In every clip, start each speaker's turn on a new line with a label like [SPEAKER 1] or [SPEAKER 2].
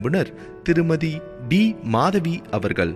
[SPEAKER 1] நிபுணர் திருமதி டி மாதவி அவர்கள்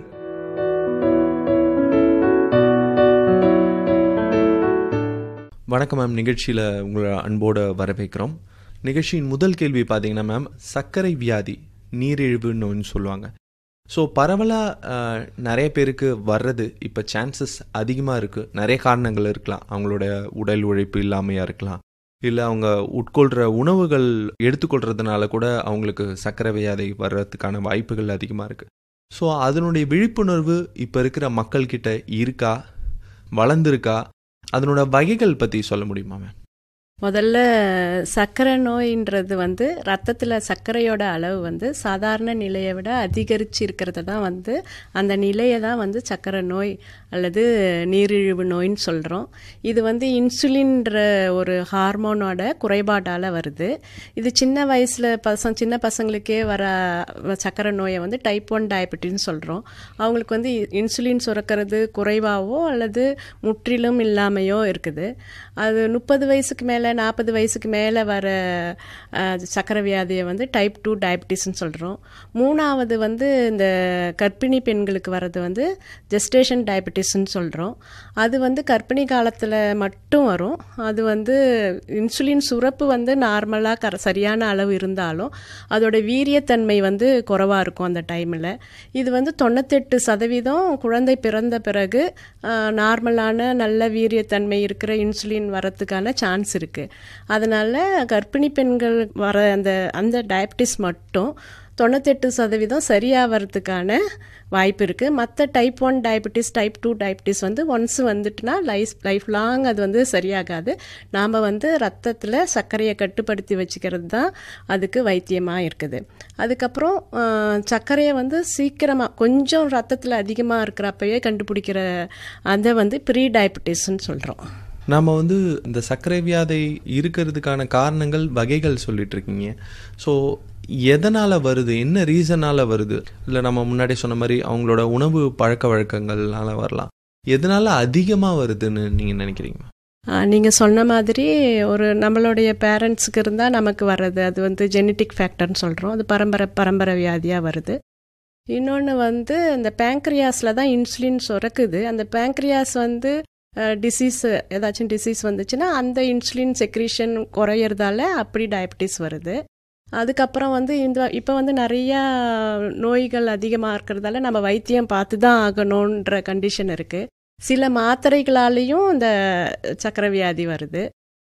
[SPEAKER 1] வணக்கம் மேம் நிகழ்ச்சியில் உங்களை அன்போடு வரவேற்கிறோம் நிகழ்ச்சியின் முதல் கேள்வி பார்த்தீங்கன்னா மேம் சர்க்கரை வியாதி நீரிழிவு நோய்னு சொல்லுவாங்க ஸோ பரவலாக நிறைய பேருக்கு வர்றது இப்போ சான்சஸ் அதிகமாக இருக்குது நிறைய காரணங்கள் இருக்கலாம் அவங்களோட உடல் உழைப்பு இல்லாமையாக இருக்கலாம் இல்லை அவங்க உட்கொள்கிற உணவுகள் எடுத்துக்கொள்கிறதுனால கூட அவங்களுக்கு சர்க்கரை வியாதி வர்றதுக்கான வாய்ப்புகள் அதிகமாக இருக்குது ஸோ அதனுடைய விழிப்புணர்வு இப்போ இருக்கிற மக்கள்கிட்ட இருக்கா வளர்ந்துருக்கா அதனோட வகைகள் பற்றி சொல்ல முடியுமா மேம்
[SPEAKER 2] முதல்ல சர்க்கரை நோயின்றது வந்து ரத்தத்தில் சர்க்கரையோட அளவு வந்து சாதாரண நிலையை விட அதிகரித்து இருக்கிறது தான் வந்து அந்த நிலையை தான் வந்து சர்க்கரை நோய் அல்லது நீரிழிவு நோயின்னு சொல்கிறோம் இது வந்து இன்சுலின்ற ஒரு ஹார்மோனோட குறைபாட்டால் வருது இது சின்ன வயசில் பசங்க சின்ன பசங்களுக்கே வர சர்க்கரை நோயை வந்து டைப் ஒன் டயபெட்டின்னு சொல்கிறோம் அவங்களுக்கு வந்து இன்சுலின் சுரக்கிறது குறைவாகவோ அல்லது முற்றிலும் இல்லாமையோ இருக்குது அது முப்பது வயசுக்கு மேலே மேலே நாற்பது வயசுக்கு மேலே வர சக்கரை வியாதியை வந்து டைப் டூ டயபிட்டிஸ்ன்னு சொல்கிறோம் மூணாவது வந்து இந்த கர்ப்பிணி பெண்களுக்கு வர்றது வந்து ஜெஸ்டேஷன் டயபிட்டிஸ்ன்னு சொல்கிறோம் அது வந்து கர்ப்பிணி காலத்தில் மட்டும் வரும் அது வந்து இன்சுலின் சுரப்பு வந்து நார்மலாக கர சரியான அளவு இருந்தாலும் அதோட வீரியத்தன்மை வந்து குறவாக இருக்கும் அந்த டைமில் இது வந்து தொண்ணூத்தெட்டு சதவீதம் குழந்தை பிறந்த பிறகு நார்மலான நல்ல வீரியத்தன்மை இருக்கிற இன்சுலின் வரத்துக்கான சான்ஸ் இருக்குது இருக்குது அதனால் கர்ப்பிணி பெண்கள் வர அந்த அந்த டயபிட்டிஸ் மட்டும் தொண்ணூத்தெட்டு சதவீதம் சரியாகிறதுக்கான வாய்ப்பு இருக்குது மற்ற type one diabetes type two diabetes வந்து ஒன்ஸ் வந்துட்டுனா லைஃப் லைஃப் லாங் அது வந்து சரியாகாது நாம் வந்து ரத்தத்தில் சர்க்கரையை கட்டுப்படுத்தி வச்சுக்கிறது தான் அதுக்கு வைத்தியமாக இருக்குது அதுக்கப்புறம் சர்க்கரையை வந்து சீக்கிரமாக கொஞ்சம் ரத்தத்தில் அதிகமாக இருக்கிறப்பவே கண்டுபிடிக்கிற அதை வந்து ப்ரீ டயபிட்டிஸ்ன்னு சொல்கிறோம்
[SPEAKER 1] நாம் வந்து இந்த சர்க்கரை வியாதை இருக்கிறதுக்கான காரணங்கள் வகைகள் சொல்லிட்டு இருக்கீங்க ஸோ எதனால் வருது என்ன ரீசனால் வருது இல்லை நம்ம முன்னாடி சொன்ன மாதிரி அவங்களோட உணவு பழக்க வழக்கங்கள்னால வரலாம் எதனால் அதிகமாக வருதுன்னு நீங்கள் நினைக்கிறீங்க
[SPEAKER 2] நீங்கள் சொன்ன மாதிரி ஒரு நம்மளுடைய பேரண்ட்ஸுக்கு இருந்தால் நமக்கு வர்றது அது வந்து ஜெனட்டிக் ஃபேக்டர்னு சொல்கிறோம் அது பரம்பரை பரம்பரை வியாதியாக வருது இன்னொன்று வந்து இந்த பேங்க்ரியாஸில் தான் இன்சுலின் சுரக்குது அந்த பேங்க்ரியாஸ் வந்து டிசீஸ் ஏதாச்சும் டிசீஸ் வந்துச்சுன்னா அந்த இன்சுலின் செக்ரீஷன் குறையிறதால அப்படி டயபிட்டிஸ் வருது அதுக்கப்புறம் வந்து இந்த இப்போ வந்து நிறையா நோய்கள் அதிகமாக இருக்கிறதால நம்ம வைத்தியம் பார்த்து தான் ஆகணுன்ற கண்டிஷன் இருக்குது சில மாத்திரைகளாலேயும் இந்த சக்கரை வியாதி வருது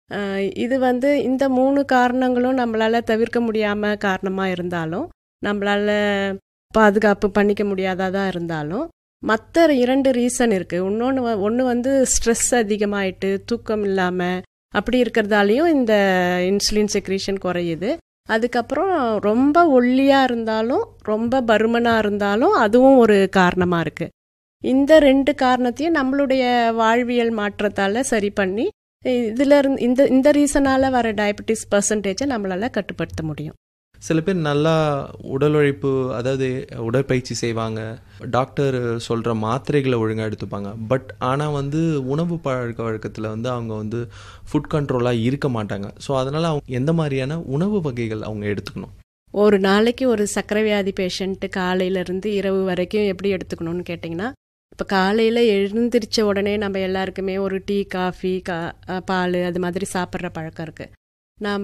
[SPEAKER 2] இது வந்து இந்த மூணு காரணங்களும் நம்மளால் தவிர்க்க முடியாமல் காரணமாக இருந்தாலும் நம்மளால் பாதுகாப்பு பண்ணிக்க முடியாததாக இருந்தாலும் மற்ற இரண்டு ரீசன் இருக்குது இன்னொன்று ஒன்று வந்து ஸ்ட்ரெஸ் அதிகமாயிட்டு தூக்கம் இல்லாமல் அப்படி இருக்கிறதாலையும் இந்த இன்சுலின் செக்ரீஷன் குறையுது அதுக்கப்புறம் ரொம்ப ஒல்லியாக இருந்தாலும் ரொம்ப பருமனாக இருந்தாலும் அதுவும் ஒரு காரணமாக இருக்குது இந்த ரெண்டு காரணத்தையும் நம்மளுடைய வாழ்வியல் மாற்றத்தால் சரி பண்ணி இதில் இருந்து இந்த இந்த ரீசனால் வர டயபெட்டிஸ் பர்சன்டேஜை நம்மளால் கட்டுப்படுத்த முடியும்
[SPEAKER 1] சில பேர் நல்லா உடல் உழைப்பு அதாவது உடற்பயிற்சி செய்வாங்க டாக்டர் சொல்கிற மாத்திரைகளை ஒழுங்காக எடுத்துப்பாங்க பட் ஆனால் வந்து உணவு பழக்க வழக்கத்தில் வந்து அவங்க வந்து ஃபுட் கண்ட்ரோலாக இருக்க மாட்டாங்க ஸோ அதனால் அவங்க எந்த மாதிரியான உணவு வகைகள் அவங்க எடுத்துக்கணும்
[SPEAKER 2] ஒரு நாளைக்கு ஒரு சர்க்கரை வியாதி பேஷண்ட்டு காலையிலேருந்து இரவு வரைக்கும் எப்படி எடுத்துக்கணும்னு கேட்டிங்கன்னா இப்போ காலையில் எழுந்திரிச்ச உடனே நம்ம எல்லாருக்குமே ஒரு டீ காஃபி கா பால் அது மாதிரி சாப்பிட்ற பழக்கம் இருக்குது நாம்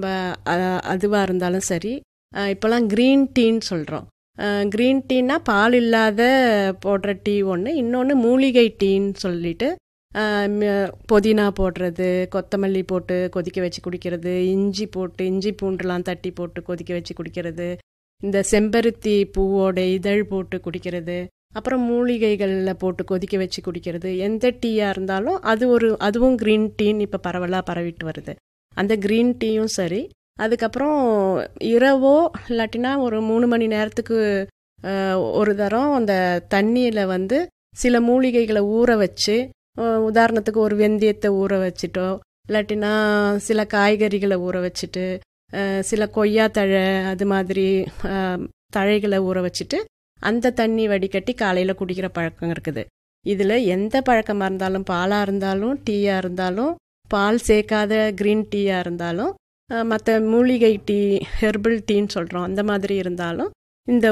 [SPEAKER 2] அதுவாக இருந்தாலும் சரி இப்போலாம் க்ரீன் டீன்னு சொல்கிறோம் க்ரீன் டீனா பால் இல்லாத போடுற டீ ஒன்று இன்னொன்று மூலிகை டீன்னு சொல்லிட்டு புதினா போடுறது கொத்தமல்லி போட்டு கொதிக்க வச்சு குடிக்கிறது இஞ்சி போட்டு இஞ்சி பூண்டுலாம் தட்டி போட்டு கொதிக்க வச்சு குடிக்கிறது இந்த செம்பருத்தி பூவோட இதழ் போட்டு குடிக்கிறது அப்புறம் மூலிகைகளில் போட்டு கொதிக்க வச்சு குடிக்கிறது எந்த டீயாக இருந்தாலும் அது ஒரு அதுவும் க்ரீன் டீன்னு இப்போ பரவலாக பரவிட்டு வருது அந்த க்ரீன் டீயும் சரி அதுக்கப்புறம் இரவோ இல்லாட்டினா ஒரு மூணு மணி நேரத்துக்கு ஒரு தரம் அந்த தண்ணியில் வந்து சில மூலிகைகளை ஊற வச்சு உதாரணத்துக்கு ஒரு வெந்தயத்தை ஊற வச்சுட்டோ இல்லாட்டினா சில காய்கறிகளை ஊற வச்சுட்டு சில கொய்யா தழை அது மாதிரி தழைகளை ஊற வச்சுட்டு அந்த தண்ணி வடிகட்டி காலையில் குடிக்கிற பழக்கம் இருக்குது இதில் எந்த பழக்கமாக இருந்தாலும் பாலாக இருந்தாலும் டீயாக இருந்தாலும் பால் சேர்க்காத க்ரீன் டீயாக இருந்தாலும் மற்ற மூலிகை டீ ஹெர்பல் டீன்னு சொல்கிறோம் அந்த மாதிரி இருந்தாலும் இந்த